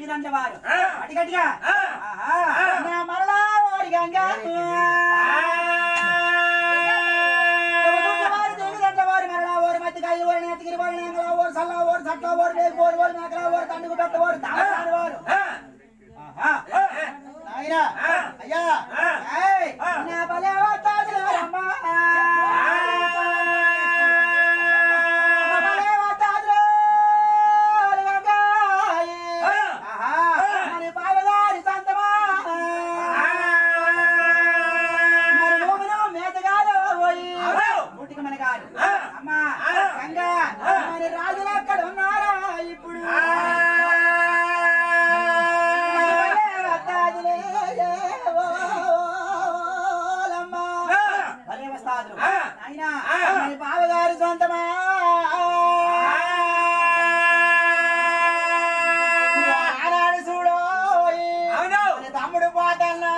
దేవిదండ్ల వారు ఆ. అడిగడిగా ఆ. ఆహా. ఆ. నా మరలా వారి గంగా వారు దేవిదండ్ల వారు మరలా ఓరు మధ్యకాయ ఓరు నేతగిరి ఓరు నేంగల ఓరు సల్ల ఓరు సట్ల ఓరు వేగు ఓరు ఓరు మేకల ఓరు తండుకు పెద్ద ఓరు తామసాని వారు ఆహా. నాయనా అయ్యా ఏయ్, నా భలే వస్తాదులు రమ్మా. భలే వస్తాదులు గంగాయి. ఆహా. మరి బావగారి సంతమా. మరి భూమిలో మేతగాడు పోయి. ముటికి మనగాడు. అమ్మా గంగా మరి రాజులు అక్కడ ఉన్నారా ఇప్పుడు బావగారు సొంతమా ఆనాడు చూడు అవును. మన తమ్ముడు పోతన్నా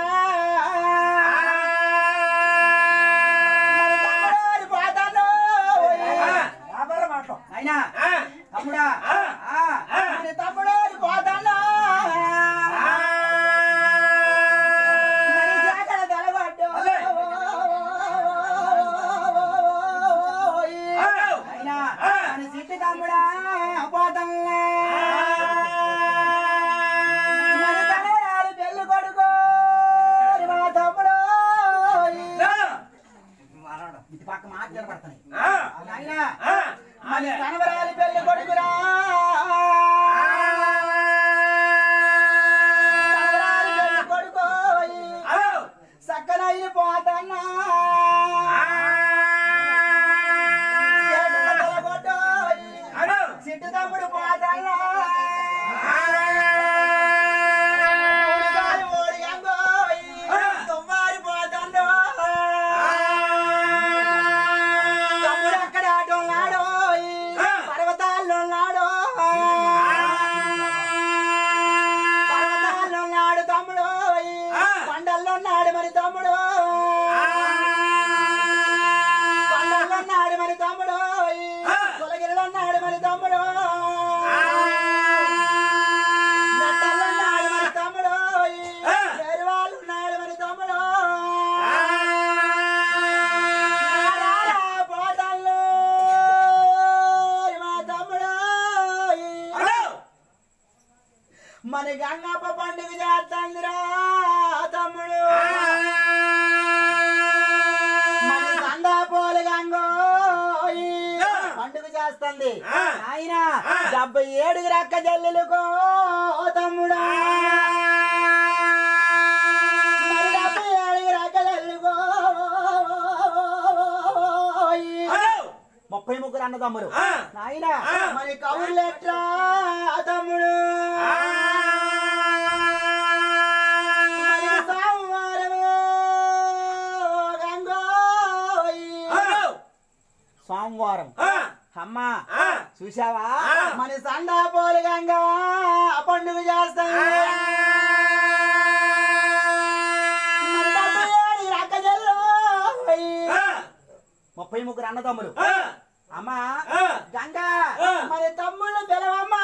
తమ్ముడు పోతన్నా వ్యాపారం మాటలు అయినా తమ్ముడా ఆ, మన తమ్ముడు పోతన్నా మరి శాఖల తలబడ్డు. అయినా మన సిట్టి తమ్ముడా పోతన్నా మన తనవరాలు పెళ్లి కొడుకు మా తమ్ముడు ఇటు పక్క మాట్లాడబడుతున్నాయి నాయనా మన తనవరాలు పెళ్లి కొడుకురా తనవరాలు పెళ్లి కొడుకు సక్కనైన పోతన్నా చేతుల తలగొట్టు. సిట్టు తమ్ముడు పోతన్నా ఓడిగాలి ఓడిగంగోయ్. తుమ్మారి పోతండు. తమ్ముడు అక్కడ ఉన్నాడోయ్. పర్వతాల్లో ఉన్నాడు పర్వతాల్లో ఉన్నాడు తమ్ముడు కొండల్లో ఉన్నాడు మరి తమ్ముడు కొండల్లో ఉన్నాడు మరి తమ్ముడు కులగిరిలో ఉన్నాడు మరి తమ్ముడు నట్టల్లో ఉన్నాడు మరి తమ్ముడు వేరు వాళ్ళు ఉన్నాడు మరి తమ్ముడు రారా పోతల్లో మా తమ్ముడు మన గంగప్ప పండుగ చేస్తాందిరా తమ్ముడు మన సందాపోలు గంగోయి పండుగ చేస్తుంది ఆయన డెబ్బై ఏడుగు రక్క జల్లులుకో తమ్ముడా మరి డెబ్బై ఏడుగు రక్క జల్లుకో ముప్పై ముగ్గురు అన్న తమ్ముడు నాయన మరి కవులు ఎట్రా తమ్ముడు మరి సోమవారము గంగోయి. సోమవారం అమ్మా చూసావా మన సండా పోలు గంగా పండుగ చేస్తాం మరి డెబ్బై ఏడు రక్క జల్లోయి. ముప్పై ముగ్గురు అన్నదమ్ములు అమ్మా గంగా మరి తమ్ముళ్ళు పిలవమ్మా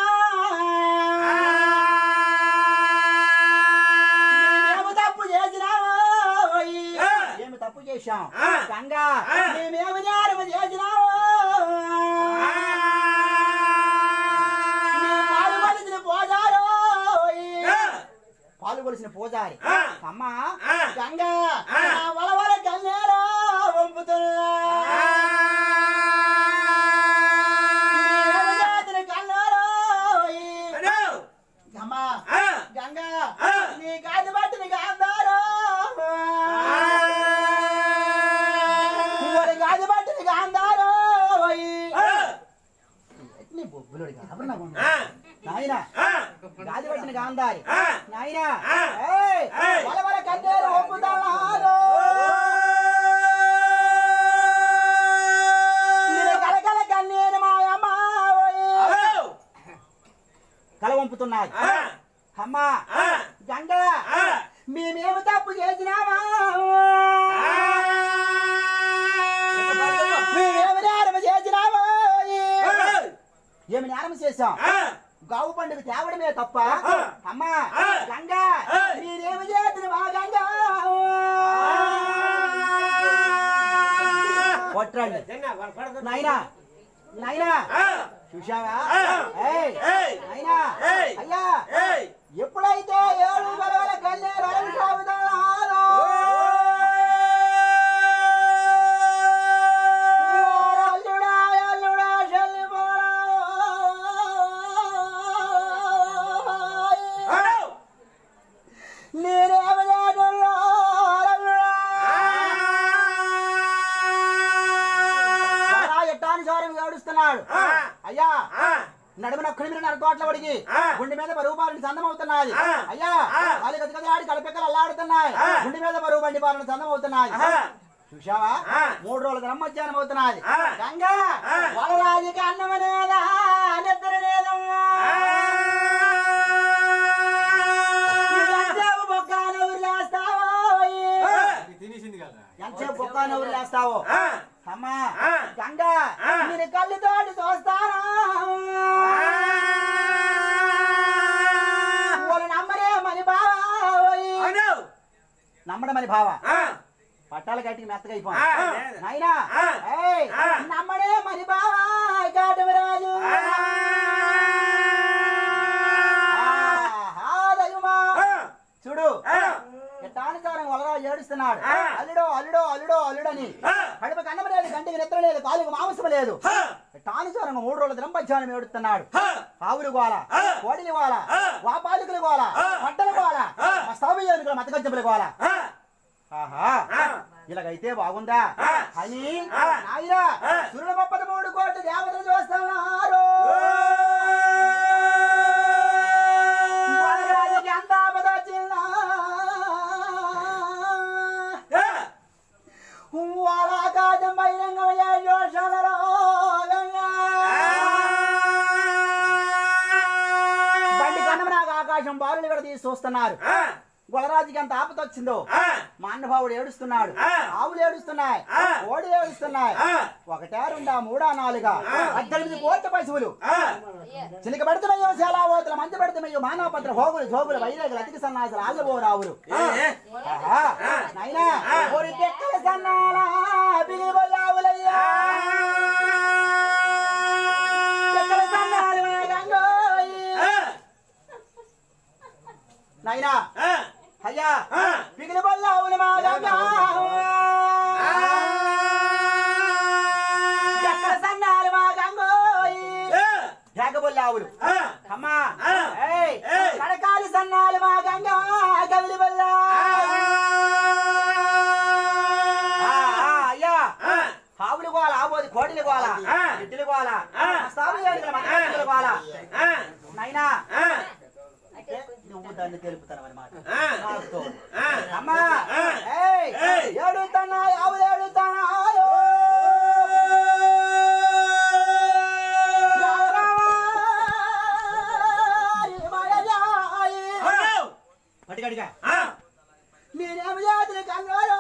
మేమేమి తప్పు చేసినావోయ్. ఏమి తప్పు చేశాం గంగా మేమేమి నేరము చేసినావో నీ పాలు కొలిసిన పోజారోయ్. పాలు కొలిసిన పూజారి అమ్మా గంగా నా వలవల కన్నేరో వంపుతున్నా జాతిని కన్నారోయ్. అమ్మా గంగా నీ కాదు పట్టిన గాంధారో ఒరి కాదు పట్టిన గాంధారో నీ బొబ్బులుడి కాబట్టి నాకు నాయన గాది పట్టిన గాంధారి నాయన ఏయ్, వల వల కన్నేరు ఒప్పుతాడు కలకల కన్నీరు మాయమ్మ కల వంపుతున్నాయి అమ్మా గంగా మేమేమి తప్పు చేసినామా మేమేమి నేరం చేసినామా ఏమి నేరం చేశాం గావు పండుగ తేవడమే తప్ప ఆ. అమ్మా ఆ. గంగా ఆ. మీరేమి చేతులు మా గంగా కొట్టండి నాయనా నాయనా చూశావా ఆ. ఏయ్ ఏయ్. నాయనా ఏయ్. అయ్యా ఏయ్ ఎప్పుడైతే ఏడు గలవల కన్నేరు అరవి సాగుతాడో అల్లుడా అల్లుడా చెల్లిపోరా నేనేమి చేయనున్నా అల్లుడా చాలా ఎట్టానుసారం ఏడుస్తున్నాడు ఆ. అయ్యా ఆ. నడుమున ఒక్కడి మీద నరకోట్ల పడికి ఆ. గుండె మీద బరువు బారిన చందం అవుతున్నది ఆ. అయ్యా ఆ. వాళ్ళు గది గది ఆడి కలపెక్కలు అల్లాడుతున్నాయి ఆ. గుండె మీద బరువు బండి బారిన చందం అవుతున్నది ఆ. చూశావా ఆ. మూడు రోజుల బ్రహ్మధ్యానం అవుతున్నది ఆ. గంగా ఆ. వరరాజుకి అన్నమనేదా నిద్ర లేదమ్మా ఎంతసేపు బొక్కాన ఉరిలేస్తావో ఎంతసేపు బొక్కాన ఉరిలేస్తావో ఆ. అమ్మా ఆ. గంగా ఆ. నేను కళ్ళతోటి చూస్తానా వాళ్ళు నమ్మరే మని బావా అను. నమ్మడం అని బావా ఆ. పట్టాల గట్టికి మెత్తగా ఆ. అయిపోయి నాయనా ఆ. ఏయ్, ఆ. నమ్మడే మరి బావా కాటమరాజు ఆ. ఆహా, దైవమా. ఆ. చూడు ఆ. ఎట్టానుసారం వలరా ఏడుస్తున్నాడు ఆ. అల్లుడో అల్లుడో అల్లుడో అల్లుడని ఆ. కడుపు కన్నం లేదు కంటికి నిద్ర లేదు కాలుకు మాంసం లేదు హ. ఎట్టానుసారంగా మూడు రోజుల దినంపధ్యానం ఏడుస్తున్నాడు హ. ఆవులు గోల ఆ. కోడిని గోల ఆ. వాపాలికలు గోల ఆ. పట్టల గోల ఆ. మస్తాబు ఏనుగుల మతకంచెపుల గోల ఆ. ఆహా ఆ. ఇలాగైతే బాగుందా ఆ. అని ఆ. నాయనా ఆ. సురుల ముప్పది మూడు కోట్ల దేవతలు చూస్తున్నారు వరరాజుకి అంత ఆపద వచ్చిందా? ఆ. వాళ్ళ ఆకాశం బహిరంగం ఏ జోషాలలో గంగా. బండి కన్నం నాకు ఆకాశం బారులు కూడా తీసి చూస్తున్నారు ఆ. గొలరాజుకి ఎంత ఆపద వచ్చిందో ఆ. మా అన్నబావుడు ఏడుస్తున్నాడు ఆ. ఆవులు ఏడుస్తున్నాయి ఆ. కోడి ఏడుస్తున్నాయి ఆ. ఒకటా రెండా మూడా నాలుగా ఆ. పద్దెనిమిది కోట్ల పశువులు ఆ. చిలిక పెడుతున్నాయో శాలావోతుల మంచి పెడుతున్నాయో మానవపత్ర హోగులు జోగులు వైరేగులు అతికి సన్నాసులు ఆళ్ళబో రావులు ఏ. ఆహా, ఆ. నాయనా ఆ. ఓరి తెక్కల సన్నాల పిగిలిబొల్లావులయ్యా. తెక్కల సన్నాలు మన గంగోయి. ఆ. నాయనా ఆ. అయ్యా ఆ. పిగిలిబొల్లావులు మా గంగా తెక్కల సన్నాలు మా గంగోయి. ఆ. ఏకబొల్లావులు ఆ. అమ్మా ఆ. ఏయ్ ఏయ్. కడకాలి సన్నాలు మా గంగా కవిలిబొల్లా ఆ, ఆ, అయ్యా ఆ. ఆవులు గోల ఆబోది కోడిలు గోల ఆ. ఎద్దులు గోల ఆ. స్థాపు ఏడుగుల మతకత్తుల గోల ఆ. నాయనా ఆ. అంటే నువ్వు దాన్ని తెలుపుతావు అన్నమాట ఆ. నాకు తోడు. ఆ. అమ్మా ఆ. ఏయ్ ఏయ్. ఏడుతున్నా ఆవులు ఏడుతున్నాయో అను. పట్టుకడిగా ఆ. నేనేమి జాతులు కన్నారో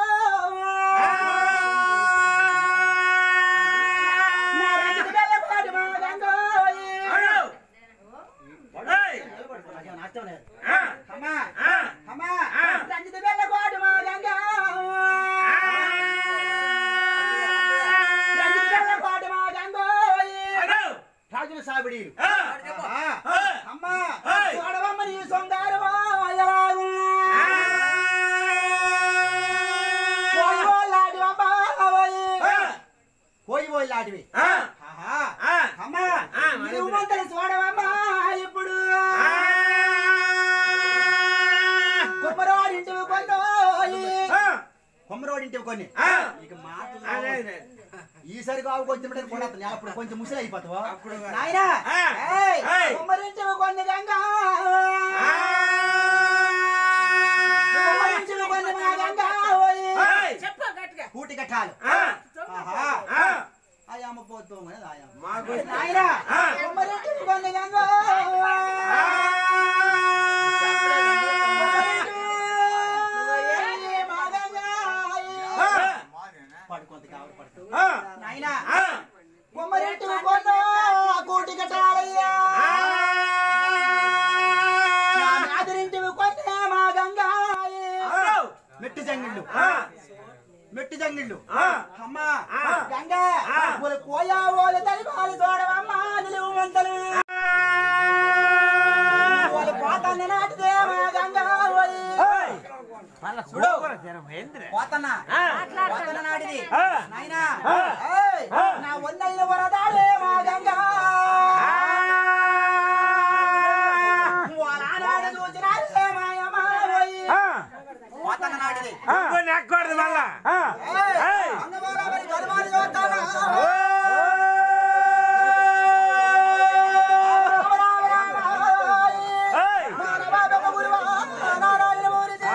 నా రంజిత బెల్లపాటి మా గంగోయి. అను. ఏయ్. నాట్యం లేదు. ఆ. అమ్మా ఆ. అమ్మా ఆ. రంజిత బెల్లపాటి మా గంగా రంజిత బెల్లపాటి మా గంగోయి. అను. రాజుల సాబిడి ఆ. ఆ. అమ్మా ఏయ్. చూడవమ్మ నీ సొంగారమో ఎలాగున్నా పోయి పోలాడి అమ్మాయి ఆ. పోయి పోలాడివి ఆ. ఆహా ఆ. అమ్మా ఆ, మరి నువ్వు మంతలు చూడవమ్మా ఇప్పుడు ఆ. కుమ్మరోడింటివి కొన్నోయి ఆ. కుమ్మరోడింటివి కొన్ని ఆ. ఇక మాటలు అదే, అదే. ఈసారి కావు కొంచెం కూడా అప్పుడు కొంచెం ముసలి అయిపోతావు అప్పుడు నాయనా ఆ. ఏయ్, ఏయ్. కుమ్మరింటివి కొన్ని గంగా ఆ. కుమ్మరింటివి కొన్ని మా గంగా ఓయి. ఏయ్. కూటి కట్టాలు ఆ. ఆహా ఆ. ఆయమ్మ పోతాం అనేది ఆయమ్మ మాకు నాయనా ఆ. కుమ్మరింటివి కొన్ని గంగా ఆ. కుమ్మరింటివి మా గంగా ఆ. పడుకోంత కావాలి పడుకో ఆ. నాయనా ఆ. కుమ్మరింటివి కొన్న కూటి కట్టాలయ్యా ఆ. ఒట్టి జంగిళ్ళు ఆ. అమ్మా ఆ. గంగ ఆ. ఒలు కోయా ఓలు దైవాలు చూడవమ్మా నిలువు వంతలు వాళ్ళు పోతాన్ని నాటిదే మా గంగ ఓలి చూడు పోతన్నా ఆ. పోతన్న నాటిది ఆ. నాయనా ఆ. ఏయ్, ఆ. నా వందైన వరదాలే మా గంగ వాళ్ళ ఆనాడు చూసినారే మాయమ్మ ఓయి. పోతన్న నాటిది నెక్కూడదు మళ్ళా ఏయ్, ఏయ్. మంగళవారం మరి గరుమాలు చూస్తానా? రామ రామ రామ ఓయి. ఏయ్. మానవ బెమ్మ గురువా, నారాయణ మూర్తి.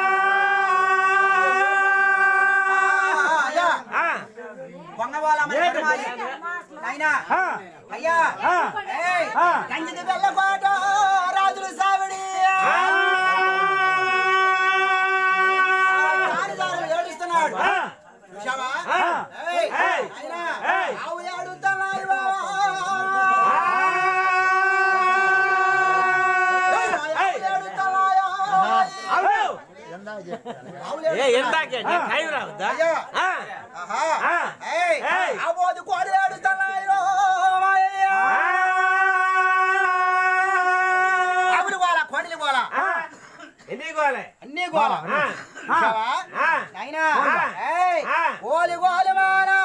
అయ్యా, పొంగవాల మరి గరుమాలి. నాయనా, అయ్యా ఏయ్, గంజిది బెల్లకోట రాజులు సావిడి రాణిదారులు ఏడుస్తున్నాడు చూశావా? ఏయ్, ఏయ్. నాయనా, ఏయ్. ఆవు ఏడుస్తున్నాయి బావా. ఏయ్, ఆవు ఏడుస్తున్నాయా? అవును ఆవులు ఏ ఏడుస్తున్నాయి. ఎందాకే కైవు రావద్దా అయ్యా. ఆ. ఆహా. ఆ. ఏయ్, ఏయ్. ఆవోదు కోడి ఏడుస్తున్నాయి రో, మాయయ్య. ఆవులు గోల, కోడిలు గోల. ఆ. ఎన్ని గోలే అన్నీ గోల. ఆ. చూశావా? ఆ. నాయనా, ఆ. ఏయ్, ఆ. కోలి గోలి మానా.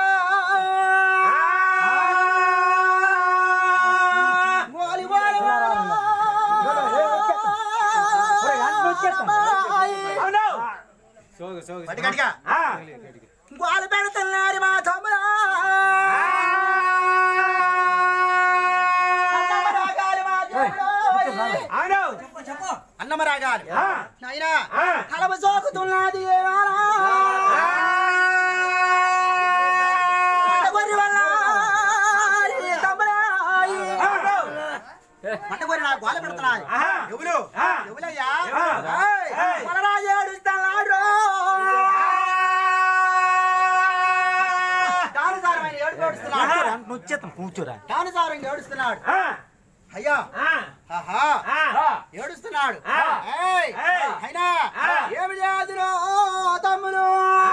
గోలి గోలి మానా. అవును గట్టి గట్టిగా. ఆ. గోలు పెడుతున్నారు మా తమ్ముడా అన్నమరాగాలు మా దేవుడోయ్. అవును అన్నమరాగాలు ఆ. నాయనా ఆ. కలవ సోకుతున్నది ఏమారా పట్టగొర్రి వల్ల ఈ తమ్ముడాయ్. అవును పట్టగొర్రి నా గోల పెడుతున్నాయి ఆహా. ఎవరు ఆ. ఎవరయ్యా ఆ. ఏయ్, ఏయ్. వలరాజు ఏడుస్తున్నాడు దానుసారమైన ఏడుపు ఏడుస్తున్నాడు కూర్చోరా దానుసారంగా ఏడుస్తున్నాడు ఆ. అయ్యా ఆ. ఆహా ఆ. ఏడుస్తున్నాడు ఆ. ఏయ్, ఏయ్. అయినా ఆ. ఏమి లేదురో తమ్ముడు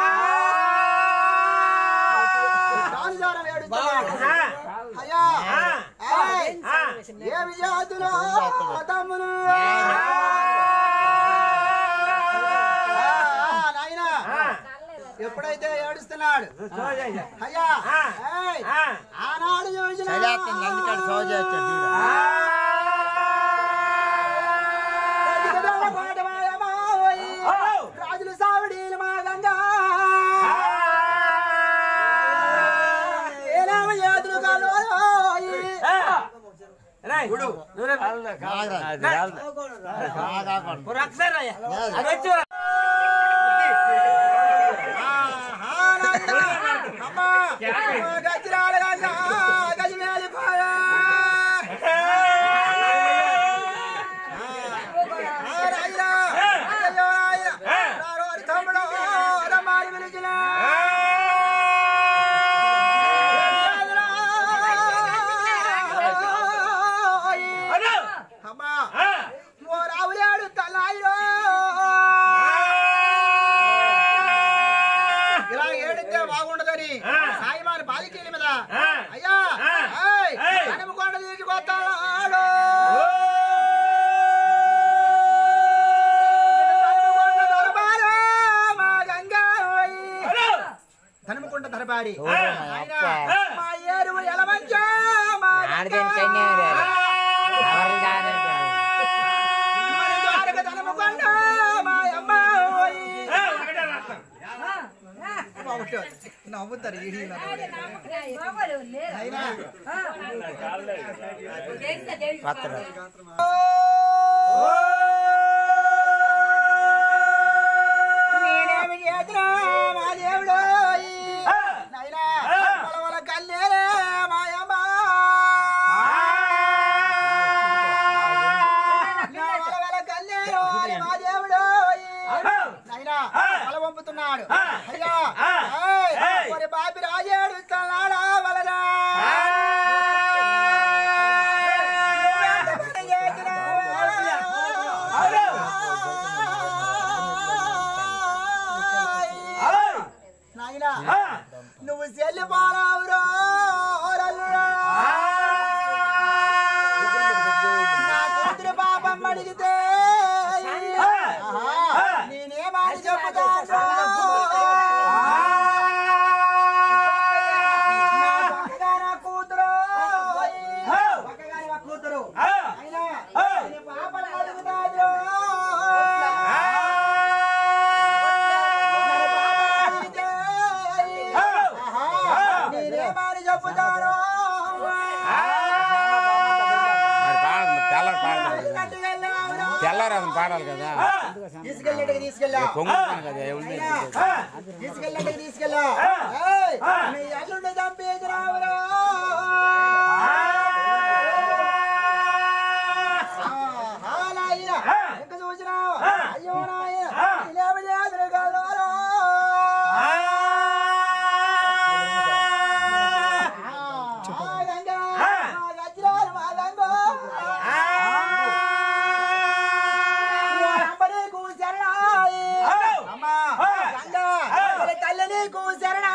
దానుసారం ఏడుస్తున్నాడు ఆ. అయ్యా ఆ. ఏయ్, ఆ. ఏమి లేదురో తమ్ముడు ఆ, నాయనా ఆ. ఎప్పుడైతే ఏడుస్తున్నాడు చూడండి. అయ్యా ఆ. ఏయ్, ఆ. ఆనాడు చూసిన చదివేస్తుంది అందుకని సోజ చేస్తాడు చూడు రాజులు సావిడీలు మా గంగా ఏనామ చేతులు కలోయి. రేయ్, నువ్వు రే. ఇప్పుడు ఒకసారి రాయ్యా. అది వచ్చి రా. ఆహా, నాయనా. అమ్మా, అమ్మా, గజ్జిరాల గంగా, గజిమేలిపాయ. ఆ, నాయనా. అయ్యో, నాయనా. రారో అని తమ్ముడు, రమ్మని పిలిచిన. అవును. అమ్మా ఆ. ఓ రావులేడు తలాయిరో ఇలా ఏడితే బాగుండదని ఆ. సాయిమాని బాలికీల మీద ఆ. అయ్యా ఆ. ఏయ్, ఏయ్. కనుమకొండ తీసుకొస్తాడు కనుమకొండ దర్బారు మా గంగాయి. అవును. కనుమకొండ దర్బారి ఆ. నాయనా, మా ఏరువు ఎలమంచ మా ఆడదేని గంగా. కన్యా మరి ద్వారక కనుమకొండ మా అమ్మాయి. ఆ, ఒకటే రాస్తాను. నవ్వుతారు ఈడీ అయినా నేనేమి చేతున్నా మా దేవుడు నైనా పొలవల కల్లేరే మాయమ్మ నా పొలవల కల్లేరు మా దేవుడు నైనా పొల పంపుతున్నాడు అయ్యా ఏయ్, మరి బాబి రాజేడు తలాడా వలరా అడిగితే ఆహా, నేనేమని చెప్పుతాను నా పక్కగాన కూతురు పక్కగాన మా కూతురు అయినా నేను పాపను అడుగుతాను మరి పాపను అడిగితే, ఆహా, నేనేమని చెప్పుతాను మరి పాడాలి మరి తెల్లారి పాడతారు కదా కట్టుకెళ్ళావురా. తెల్లారి అతను పాడాలి కదా తీసుకెళ్ళాడు తీసుకెళ్ళా పొంగుతాను కదా ఏముంది తీసుకెళ్ళండి తీసుకెళ్ళా ఏయ్, మీ అల్లుండి చంపేసి రావురా ఆహా, నాయనా, ఎంత చూసినావు అయ్యో నాయన నేనేమి చేతులు కలవరా గంగా మా గజ్జిరాలు మా గంగో అంబరి కూసరణాయి అమ్మా గంగా మరి తల్లిని కూసరణా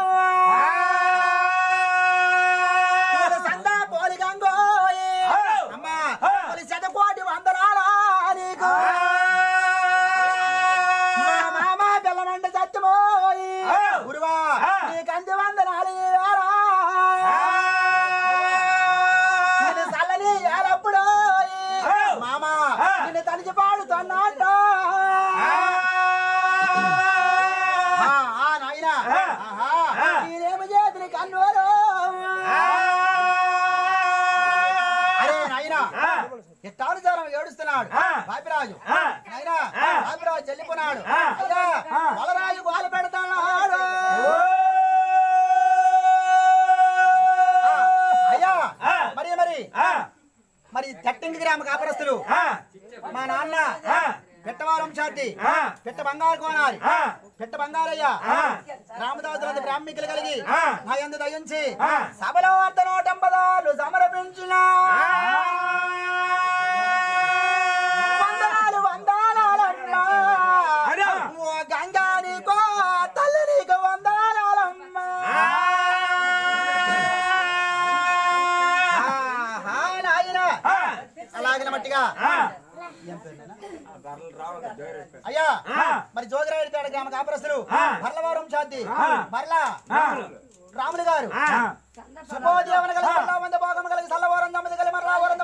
సందా పోలి గంగోయి అమ్మా మరి శతకోటి వందనాలా నీకు మా మామ పిల్లమంట సత్యమోయి గురువా నీకు అంది వందనాలు ఇవ్వాలా నిన్ను చల్లని ఏలప్పుడు మామ నిన్ను తనిచి పాడుతున్నాడు నాయనా నేనేమి చేతులు కన్నువరు అరే నాయనా ఇష్టానుసారం ఏడుస్తున్నాడు బాపిరాజు నాయనా బాపిరాజు చెల్లిపోనాడు అయ్యా బలరాజు గోలు పెడతాడు అయ్యా మరి మరి మరి చట్టంగి గ్రామ కాపరస్తులు మా నాన్న పెట్టవారం చాటి పెట్ట బంగారు కోనాలి పెట్ట బంగారయ్య రామదాసులంత బ్రాహ్మికులు కలిగి నా ఎందు దయించి సభలో అర్ధ నూటంపదాలు సమర్పించిన వందనాలు వందనాలమ్మా ఓ గంగా నీకో తల్లి నీకు వందనాలమ్మా ఆహా, నాయనా. అలాగిన మట్టిగా అయ్యా మరి జోగిరాయుడు పేట గ్రామ కాపరస్తులు మరలవారం చాతి మరలా రాములు గారు శుభోదయం కలిగి మరలా వంద భాగం కలిగి సల్లవారం నమ్మది కలిగి మరలా వరం